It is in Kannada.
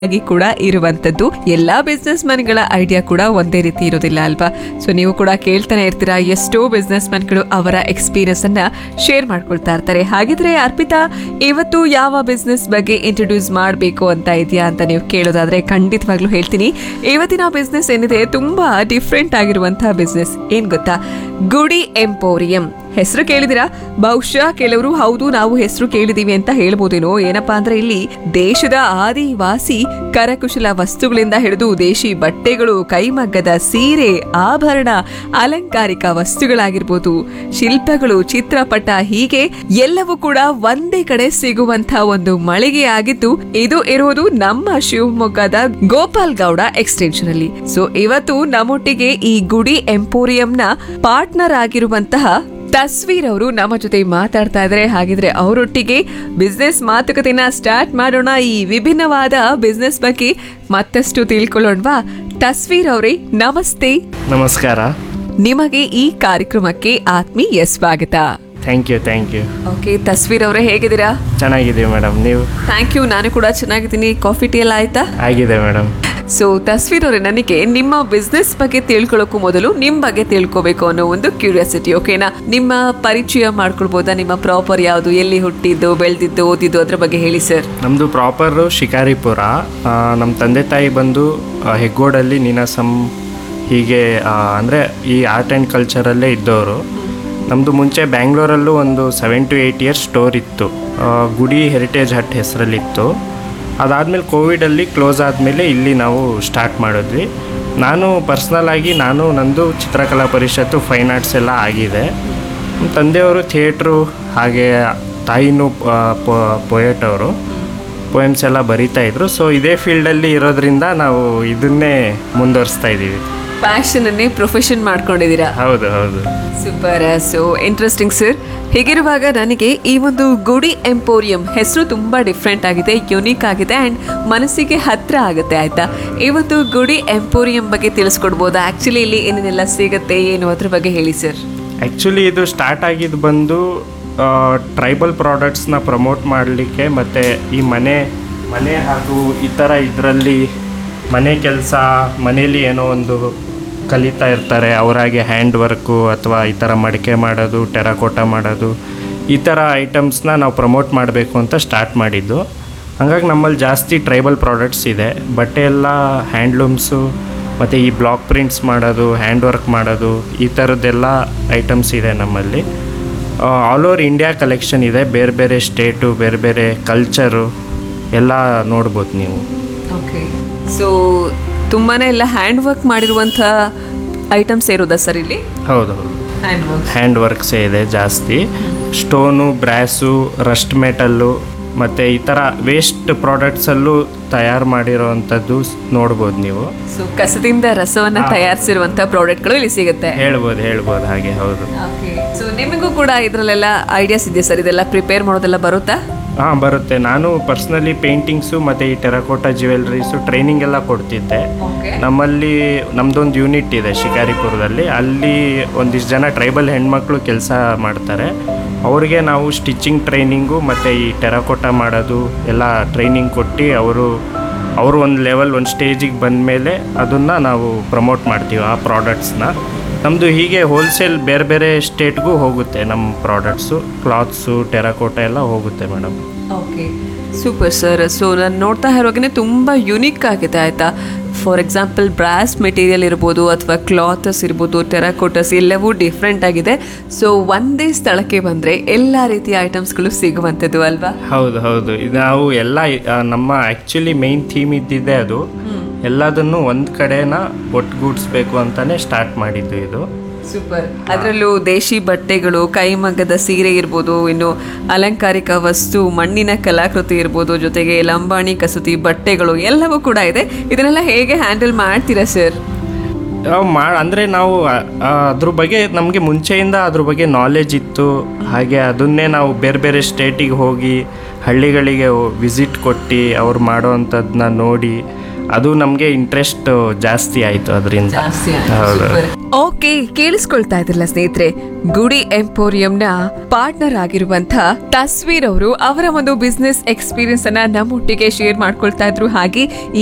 ಆಗಿ ಕೂಡ ಇರುವಂತದ್ದು ಎಲ್ಲಾ ಬಿಸ್ನೆಸ್ ಮ್ಯಾನ್ಗಳ ಐಡಿಯಾ ಕೂಡ ಒಂದೇ ರೀತಿ ಇರೋದಿಲ್ಲ ಅಲ್ವಾ ಸೊ ನೀವು ಕೂಡ ಕೇಳ್ತಾನೆ ಇರ್ತೀರಾ ಎಷ್ಟೋ ಬಿಸ್ನೆಸ್ ಮ್ಯಾನ್ಗಳು ಅವರ ಎಕ್ಸ್ಪೀರಿಯನ್ಸ್ ಅನ್ನ ಶೇರ್ ಮಾಡ್ಕೊಳ್ತಾ ಇರ್ತಾರೆ ಹಾಗಿದ್ರೆ ಅರ್ಪಿತಾ ಇವತ್ತು ಯಾವ ಬಿಸ್ನೆಸ್ ಬಗ್ಗೆ ಇಂಟ್ರೊಡ್ಯೂಸ್ ಮಾಡಬೇಕು ಅಂತ ಇದೆಯಾ ಅಂತ ನೀವು ಕೇಳೋದಾದ್ರೆ ಖಂಡಿತವಾಗ್ಲೂ ಹೇಳ್ತೀನಿ ಇವತ್ತಿನ ಬಿಸ್ನೆಸ್ ಏನಿದೆ ತುಂಬಾ ಡಿಫ್ರೆಂಟ್ ಆಗಿರುವಂತಹ ಬಿಸ್ನೆಸ್ ಏನ್ ಗೊತ್ತಾ ಗುಡಿ ಎಂಪೋರಿಯಂ ಹೆಸರು ಕೇಳಿದಿರಾ ಬಹುಶಃ ಕೆಲವರು ಹೌದು ನಾವು ಹೆಸರು ಕೇಳಿದೀವಿ ಅಂತ ಹೇಳ್ಬೋದೇನೋ ಏನಪ್ಪಾ ಅಂದ್ರೆ ಇಲ್ಲಿ ದೇಶದ ಆದಿವಾಸಿ ಕರಕುಶಲ ವಸ್ತುಗಳಿಂದ ಹಿಡಿದು ದೇಶಿ ಬಟ್ಟೆಗಳು ಕೈಮಗ್ಗದ ಸೀರೆ ಆಭರಣ ಅಲಂಕಾರಿಕ ವಸ್ತುಗಳಾಗಿರ್ಬೋದು ಶಿಲ್ಪಗಳು ಚಿತ್ರಪಟ ಹೀಗೆ ಎಲ್ಲವೂ ಕೂಡ ಒಂದೇ ಕಡೆ ಸಿಗುವಂತ ಒಂದು ಮಳಿಗೆ ಆಗಿದ್ದು ಇದು ಇರುವುದು ನಮ್ಮ ಶಿವಮೊಗ್ಗದ ಗೋಪಾಲ್ ಗೌಡ ಎಕ್ಸ್ಟೆನ್ಷನ್ ಅಲ್ಲಿ ಸೊ ಇವತ್ತು ನಮ್ಮೊಟ್ಟಿಗೆ ಈ ಗುಡಿ ಎಂಪೋರಿಯಂನ ಪಾರ್ಟ್ನರ್ ಆಗಿರುವಂತಹ ತಸ್ವೀರ್ ಅವರು ನಮ್ಮ ಜೊತೆ ಮಾತಾಡ್ತಾ ಇದ್ರೆ ಹಾಗಿದ್ರೆ ಅವರೊಟ್ಟಿಗೆ ಬಿಸ್ನೆಸ್ ಮಾತುಕತೆನ ಸ್ಟಾರ್ಟ್ ಮಾಡೋಣ ಈ ವಿಭಿನ್ನವಾದ ಬಿಸ್ನೆಸ್ ಬಗ್ಗೆ ಮತ್ತಷ್ಟು ತಿಳ್ಕೊಳ್ಳೋಣವಾ ತಸ್ವೀರ್ ಅವರೇ ನಮಸ್ತೆ ನಮಸ್ಕಾರ ನಿಮಗೆ ಈ ಕಾರ್ಯಕ್ರಮಕ್ಕೆ ಆತ್ಮೀಯ ಸ್ವಾಗತ thank you thank you okay Tasveer ಅವರೇ ಹೇಗಿದ್ದೀರಾ ಚೆನ್ನಾಗಿದ್ದೀವಿ ಮೇಡಮ್ ನೀವು ಥ್ಯಾಂಕ್ ಯು ನಾನು ಕೂಡ ಚೆನ್ನಾಗಿದ್ದೀನಿ ಕಾಫಿ ಟೀ ಎಲ್ಲ ಆಯ್ತಾ ಆಗಿದೆ ಮೇಡಮ್ ಸೊ ತಸ್ವೀರ್ ಅವರೇ ನನಗೆ ನಿಮ್ಮ ಬಿಸ್ನೆಸ್ ಬಗ್ಗೆ ತಿಳ್ಕೊಳ್ಳೋಕ್ಕೂ ಮೊದಲು ನಿಮ್ಮ ಬಗ್ಗೆ ತಿಳ್ಕೋಬೇಕು ಅನ್ನೋ ಒಂದು ಕ್ಯೂರಿಯಾಸಿಟಿ ಓಕೆನಾ ನಿಮ್ಮ ಪರಿಚಯ ಮಾಡ್ಕೊಳ್ಬೋದಾ ನಿಮ್ಮ ಪ್ರಾಪರ್ ಯಾವುದು ಎಲ್ಲಿ ಹುಟ್ಟಿದ್ದು ಬೆಳೆದಿದ್ದು ಓದಿದ್ದು ಅದ್ರ ಬಗ್ಗೆ ಹೇಳಿ ಸರ್ ನಮ್ಮದು ಪ್ರಾಪರು ಶಿಕಾರಿಪುರ ಆ, ನಮ್ಮ ತಂದೆ ತಾಯಿ ಬಂದು ಆ, ಹೆಗ್ಗೋಡಲ್ಲಿ ನೀನಾಸಂ ಹೀಗೆ ಅಂದರೆ ಈ ಆರ್ಟ್ ಆ್ಯಂಡ್ ಕಲ್ಚರಲ್ಲೇ ಇದ್ದವರು ನಮ್ಮದು ಮುಂಚೆ ಬ್ಯಾಂಗ್ಳೂರಲ್ಲೂ ಒಂದು seven to eight years store ಇತ್ತು ಆ, ಗುಡಿ ಹೆರಿಟೇಜ್ ಹಟ್ ಹೆಸರಲ್ಲಿತ್ತು ಅದಾದಮೇಲೆ ಕೋವಿಡಲ್ಲಿ ಕ್ಲೋಸ್ ಆದಮೇಲೆ ಇಲ್ಲಿ ನಾವು ಸ್ಟಾರ್ಟ್ ಮಾಡಿದ್ವಿ ನಾನು ಪರ್ಸ್ನಲ್ ಆಗಿ ನಾನು ನಂದು ಚಿತ್ರಕಲಾ ಪರಿಷತ್ತು ಫೈನ್ ಆರ್ಟ್ಸ್ ಎಲ್ಲ ಆಗಿದೆ ನಮ್ಮ ತಂದೆಯವರು ಥಿಯೇಟ್ರು ಹಾಗೆ ತಾಯಿನೂ ಪೊಯೆಟ್ ಅವರು ಪೊಯಮ್ಸ್ ಎಲ್ಲ ಬರಿತಾ ಇದ್ರು ಸೊ ಇದೇ ಫೀಲ್ಡಲ್ಲಿ ಇರೋದ್ರಿಂದ ನಾವು ಇದನ್ನೇ ಮುಂದುವರಿಸ್ತಾ ಇದ್ದೀವಿ ಪ್ಯಾಷನ್ ಅನ್ನೇ ಪ್ರೊಫೆಷನ್ ಮಾಡ್ಕೊಂಡಿದ್ದೀರಾ ಹೌದು ಹೌದು ಸೂಪರ್ ಸೊ ಇಂಟ್ರೆಸ್ಟಿಂಗ್ ಸರ್ ಹೀಗಿರುವಾಗ ನನಗೆ ಈ ಒಂದು ಗುಡಿ ಎಂಪೋರಿಯಂ ಹೆಸರು ತುಂಬಾ ಡಿಫ್ರೆಂಟ್ ಆಗಿದೆ ಯುನೀಕ್ ಆಗಿದೆ ಅಂಡ್ ಮನಸ್ಸಿಗೆ ಹತ್ರ ಆಗುತ್ತೆ ಆಯ್ತಾ ಈ ಒಂದು ಗುಡಿ ಎಂಪೋರಿಯಂ ಬಗ್ಗೆ ತಿಳಿಸ್ಕೊಡ್ಬೋದಾ ಆಕ್ಚುಲಿ ಇಲ್ಲಿ ಏನೇನೆಲ್ಲ ಸಿಗುತ್ತೆ ಏನು ಅದ್ರ ಬಗ್ಗೆ ಹೇಳಿ ಸರ್ ಆ್ಯಕ್ಚುಲಿ ಇದು ಸ್ಟಾರ್ಟ್ ಆಗಿದ್ದು ಬಂದು ಟ್ರೈಬಲ್ ಪ್ರಾಡಕ್ಟ್ಸ್ನ ಪ್ರಮೋಟ್ ಮಾಡಲಿಕ್ಕೆ ಮತ್ತು ಈ ಮನೆ ಮನೆ ಹಾಗೂ ಈ ಥರ ಇದರಲ್ಲಿ ಮನೆ ಕೆಲಸ ಮನೇಲಿ ಏನೋ ಒಂದು ಕಲಿತಾ ಇರ್ತಾರೆ ಅವರಾಗೆ ಹ್ಯಾಂಡ್ ವರ್ಕು ಅಥವಾ ಈ ಥರ ಮಡಿಕೆ ಮಾಡೋದು ಟೆರಾಕೋಟ ಮಾಡೋದು ಈ ಥರ ಐಟಮ್ಸ್ನ ನಾವು ಪ್ರಮೋಟ್ ಮಾಡಬೇಕು ಅಂತ ಸ್ಟಾರ್ಟ್ ಮಾಡಿದ್ದು ಹಾಗಾಗಿ ನಮ್ಮಲ್ಲಿ ಜಾಸ್ತಿ ಟ್ರೈಬಲ್ ಪ್ರಾಡಕ್ಟ್ಸ್ ಇದೆ ಬಟ್ಟೆ ಎಲ್ಲ ಹ್ಯಾಂಡ್ಲೂಮ್ಸು ಮತ್ತು ಈ ಬ್ಲಾಕ್ ಪ್ರಿಂಟ್ಸ್ ಮಾಡೋದು ಹ್ಯಾಂಡ್ ವರ್ಕ್ ಮಾಡೋದು ಈ ಥರದ್ದೆಲ್ಲ ಐಟಮ್ಸ್ ಇದೆ ನಮ್ಮಲ್ಲಿ ಆಲ್ ಓವರ್ ಇಂಡಿಯಾ ಕಲೆಕ್ಷನ್ ಇದೆ ಬೇರೆ ಬೇರೆ ಸ್ಟೇಟು ಬೇರೆ ಬೇರೆ ಕಲ್ಚರು ಎಲ್ಲ ನೋಡ್ಬೋದು ನೀವು ಓಕೆ ಸೊ ತುಂಬಾನೇ ಎಲ್ಲ ಹ್ಯಾಂಡ್ ವರ್ಕ್ ಮಾಡಿರುವಂಥ ಐಟಮ್ಸ್ ಇರೋದಾ ಸರ್ ಇಲ್ಲಿ ಹೌದು ಹೌದು ಹ್ಯಾಂಡ್ ವರ್ಕ್ ಹ್ಯಾಂಡ್ ವರ್ಕ್ಸೇ ಇದೆ ಜಾಸ್ತಿ ಸ್ಟೋನು ಬ್ರ್ಯಾಸು ರಸ್ಟ್ ಮೆಟಲ್ಲು ಮತ್ತು ಈ ಥರ ವೇಸ್ಟ್ ಪ್ರಾಡಕ್ಟ್ಸಲ್ಲೂ ತಯಾರು ಮಾಡಿರೋವಂಥದ್ದು ಸ್- ನೋಡ್ಬೋದು ನೀವು ಸೊ ಕಸದಿಂದ ರಸವನ್ನ ತಯಾರಿಸಿರುವಂತ ಪ್ರಾಡಕ್ಟ್ಗಳು ಇಲ್ಲಿ ಸಿಗುತ್ತೆ ಹೇಳ್ಬೋದು ಹೇಳ್ಬೋದು ಹಾಗೆ ಹೌದು ಸೊ ನಿಮಗೂ ಕೂಡ ಇದರಲ್ಲೆಲ್ಲ ಐಡಿಯಾಸ್ ಇದೆ ಸರ್ ಇದೆಲ್ಲ ಪ್ರಿಪೇರ್ ಮಾಡೋದೆಲ್ಲ ಬರುತ್ತಾ ಹಾಂ ಬರುತ್ತೆ ನಾನು ಪರ್ಸ್ನಲಿ ಪೇಂಟಿಂಗ್ಸು ಮತ್ತು ಈ ಟೆರಕೋಟಾ ಜ್ಯುವೆಲ್ರೀಸು ಟ್ರೈನಿಂಗ್ ಎಲ್ಲ ಕೊಡ್ತಿದ್ದೆ ನಮ್ಮಲ್ಲಿ ನಮ್ಮದೊಂದು ಯೂನಿಟ್ ಇದೆ ಶಿಕಾರಿಪುರದಲ್ಲಿ ಅಲ್ಲಿ ಒಂದಿಷ್ಟು ಜನ ಟ್ರೈಬಲ್ ಹೆಣ್ಮಕ್ಳು ಕೆಲಸ ಮಾಡ್ತಾರೆ ಅವ್ರಿಗೆ ನಾವು ಸ್ಟಿಚಿಂಗ್ ಟ್ರೈನಿಂಗು ಮತ್ತು ಈ ಟೆರಕೋಟ ಮಾಡೋದು ಎಲ್ಲ ಟ್ರೈನಿಂಗ್ ಕೊಟ್ಟು ಅವರು ಅವರು ಒಂದು ಲೆವೆಲ್ ಒಂದು ಸ್ಟೇಜಿಗೆ ಬಂದಮೇಲೆ ಅದನ್ನು ನಾವು ಪ್ರಮೋಟ್ ಮಾಡ್ತೀವಿ ಆ ಪ್ರಾಡಕ್ಟ್ಸ್ನ ನಮ್ಮದು ಹೀಗೆ ಹೋಲ್ಸೇಲ್ ಬೇರೆ ಬೇರೆ ಸ್ಟೇಟ್ಗೂ ಹೋಗುತ್ತೆ ನಮ್ಮ ಪ್ರಾಡಕ್ಟ್ಸು ಕ್ಲಾತ್ಸು ಟೆರಕೋಟ ಎಲ್ಲ ಹೋಗುತ್ತೆ madam okay super sir so ನಾನು ನೋಡ್ತಾ ಇರುವಾಗನೇ ತುಂಬ ಯುನೀಕ್ ಆಗಿದೆ ಆಯಿತಾ ಫಾರ್ ಎಕ್ಸಾಂಪಲ್ ಬ್ರಾಸ್ ಮೆಟೀರಿಯಲ್ ಇರ್ಬೋದು ಅಥವಾ ಕ್ಲಾತಸ್ ಇರ್ಬೋದು ಟೆರಾಕೋಟಸ್ ಎಲ್ಲವೂ ಡಿಫ್ರೆಂಟ್ ಆಗಿದೆ ಸೊ ಒಂದೇ ಸ್ಥಳಕ್ಕೆ ಬಂದರೆ ಎಲ್ಲ ರೀತಿಯ ಐಟಮ್ಸ್ಗಳು ಸಿಗುವಂಥದ್ದು ಅಲ್ವಾ ಹೌದು ಹೌದು ಇದು ನಾವು ಎಲ್ಲ ಆ, ನಮ್ಮ ಆ್ಯಕ್ಚುಲಿ ಮೇನ್ ಥೀಮ್ ಇದ್ದಿದ್ದೆ ಅದು ಎಲ್ಲದನ್ನು ಒಂದು ಕಡೆನ ಒಟ್ಟುಗೂಡಿಸ್ಬೇಕು ಅಂತಲೇ ಸ್ಟಾರ್ಟ್ ಮಾಡಿದ್ದು ಇದು ಸೂಪರ್ ಅದರಲ್ಲೂ ದೇಶಿ ಬಟ್ಟೆಗಳು ಕೈಮಗ್ಗದ ಸೀರೆ ಇರ್ಬೋದು ಇನ್ನು ಅಲಂಕಾರಿಕ ವಸ್ತು ಮಣ್ಣಿನ ಕಲಾಕೃತಿ ಇರ್ಬೋದು ಜೊತೆಗೆ ಲಂಬಾಣಿ ಕಸೂತಿ ಬಟ್ಟೆಗಳು ಎಲ್ಲವೂ ಕೂಡ ಇದೆ ಇದನ್ನೆಲ್ಲ ಹೇಗೆ ಹ್ಯಾಂಡಲ್ ಮಾಡ್ತೀರಾ ಸರ್ ನಾವು ಮಾ ಅಂದರೆ ನಾವು ಆ- ಆ, ಅದ್ರ ಬಗ್ಗೆ ನಮಗೆ ಮುಂಚೆಯಿಂದ ಅದ್ರ ಬಗ್ಗೆ ನಾಲೆಜ್ ಇತ್ತು ಹಾಗೆ ಅದನ್ನೇ ನಾವು ಬೇರೆ ಬೇರೆ ಸ್ಟೇಟಿಗೆ ಹೋಗಿ ಹಳ್ಳಿಗಳಿಗೆ ವಿಸಿಟ್ ಕೊಟ್ಟು ಅವ್ರು ಮಾಡೋ ಅಂಥದ್ದನ್ನ ನೋಡಿ ಅದು ನಮಗೆ ಇಂಟ್ರೆಸ್ಟ್ ಜಾಸ್ತಿ ಆಯಿತು ಅದರಿಂದ ಹೌದು ಓಕೆ ಕೇಳಿಸ್ಕೊಳ್ತಾ ಇದ್ರಲ್ಲ ಸ್ನೇಹಿತರೆ ಗುಡಿ ಎಂಪೋರಿಯಂನ ಪಾರ್ಟ್ನರ್ ಆಗಿರುವಂತ ತಸ್ವೀರ್ ಅವರು ಅವರ ಒಂದು ಬಿಸ್ನೆಸ್ ಎಕ್ಸ್ಪೀರಿಯನ್ಸ್ ಅನ್ನ ನಮ್ಮೊಟ್ಟಿಗೆ ಶೇರ್ ಮಾಡ್ಕೊಳ್ತಾ ಇದ್ರು ಹಾಗೆ ಈ